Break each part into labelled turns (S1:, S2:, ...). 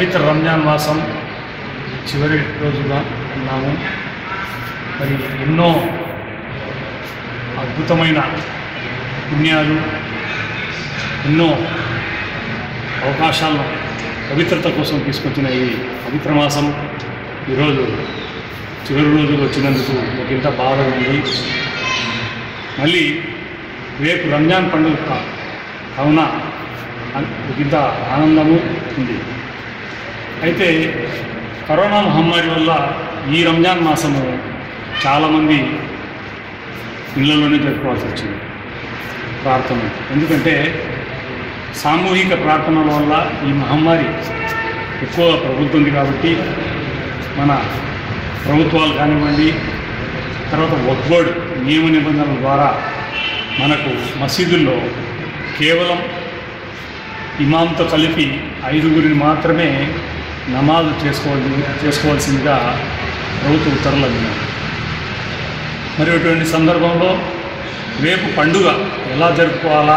S1: పవిత్ర రంజాన్ మాసం చివరి రోజుగా ఉన్నాము మరి ఎన్నో అద్భుతమైన పుణ్యాలు ఎన్నో అవకాశాలను పవిత్రత కోసం తీసుకొచ్చిన ఈ పవిత్ర మాసం ఈరోజు చివరి రోజులు వచ్చినందుకు ఒక ఇంత బాధ ఉంది మళ్ళీ రేపు రంజాన్ పండుగ కా- కావున అన్- ఒక ఇంత ఆనందము ఉంది అయితే కరోనా మహమ్మారి వల్ల ఈ రంజాన్ మాసము చాలామంది ఇళ్లలోనే జరుపుకోవాల్సి వచ్చింది ప్రార్థన ఎందుకంటే సామూహిక ప్రార్థనల వల్ల ఈ మహమ్మారి ఎక్కువ ప్రభుత్వం కాబట్టి మన ప్రభుత్వాలు కానివ్వండి తర్వాత వక్బోర్డ్ నియమ నిబంధనల ద్వారా మనకు మసీదుల్లో కేవలం ఇమాంతో కలిపి ఐదుగురిని మాత్రమే నమాజు చేసుకోవాలి చేసుకోవాల్సిందిగా ప్రభుత్వ ఉత్తర్వులు అందినాయి మరి అటువంటి సందర్భంలో రేపు పండుగ ఎలా జరుపుకోవాలా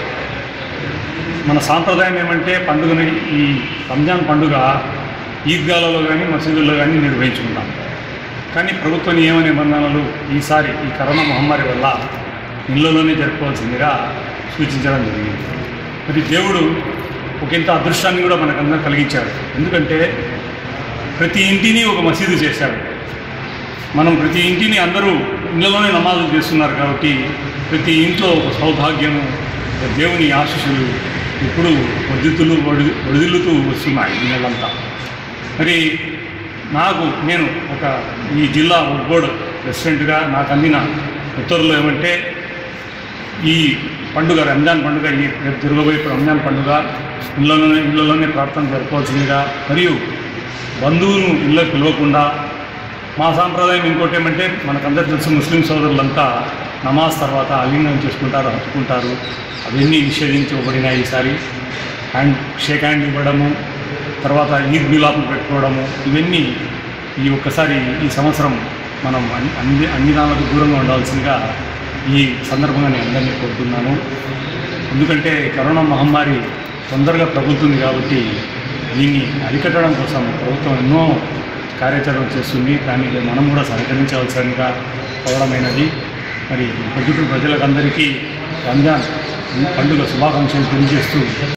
S1: మన సాంప్రదాయం ఏమంటే పండుగని ఈ రంజాన్ పండుగ ఈద్గాలలో కానీ మసీదుల్లో కానీ నిర్వహించుకుంటాం కానీ ప్రభుత్వ నియమ నిబంధనలు ఈసారి ఈ కరోనా మహమ్మారి వల్ల ఇళ్లలోనే జరుపుకోవాల్సిందిగా సూచించడం జరిగింది మరి దేవుడు ఒక ఇంత అదృష్టాన్ని కూడా మనకందరం కలిగించాడు ఎందుకంటే ప్రతి ఇంటిని ఒక మసీదు చేశాడు మనం ప్రతి ఇంటిని అందరూ ఇళ్లలోనే నమాజులు చేస్తున్నారు కాబట్టి ప్రతి ఇంట్లో ఒక సౌభాగ్యము ఒక దేవుని ఆశీస్సులు ఇప్పుడు వర్ధితులు వడి వడిదిల్లుతూ వస్తున్నాయి ఈ నెలంతా మరి నాకు నేను ఒక ఈ జిల్లా బోర్డు ప్రెసిడెంట్గా నాకు అందిన ఉత్తర్వులు ఏమంటే ఈ పండుగ రంజాన్ పండుగ ఈ రేపు జరగబోయే రంజాన్ పండుగ ఇళ్ళలోనే ఇళ్ళలోనే ప్రార్థన జరుపుకోవాల్సిందిగా మరియు బంధువులను ఇళ్ళకు పిలవకుండా మా సాంప్రదాయం ఇంకోటి ఏమంటే మనకందరూ తెలుసు ముస్లిం సోదరులంతా నమాజ్ తర్వాత అలింగనం చేసుకుంటారు హత్తుకుంటారు అవన్నీ నిషేధించబడినాయి ఈసారి హ్యాండ్ షేక్ హ్యాండ్ ఇవ్వడము తర్వాత ఈద్ మిలాపులు పెట్టుకోవడము ఇవన్నీ ఈ ఒక్కసారి ఈ సంవత్సరం మనం అన్ని అన్ని అన్ని దానికి దూరంగా ఉండాల్సిందిగా ఈ సందర్భంగా నేను అందరినీ కోరుతున్నాను ఎందుకంటే కరోనా మహమ్మారి తొందరగా ప్రభుత్వం కాబట్టి దీన్ని అరికట్టడం కోసం ప్రభుత్వం ఎన్నో కార్యాచరణ చేస్తుంది దానికి మనం కూడా సహకరించవలసిందిగా అవడమైనది మరి పొద్దుటూరు ప్రజలకందరికీ రంజాన్ పండుగ శుభాకాంక్షలు తెలియజేస్తూ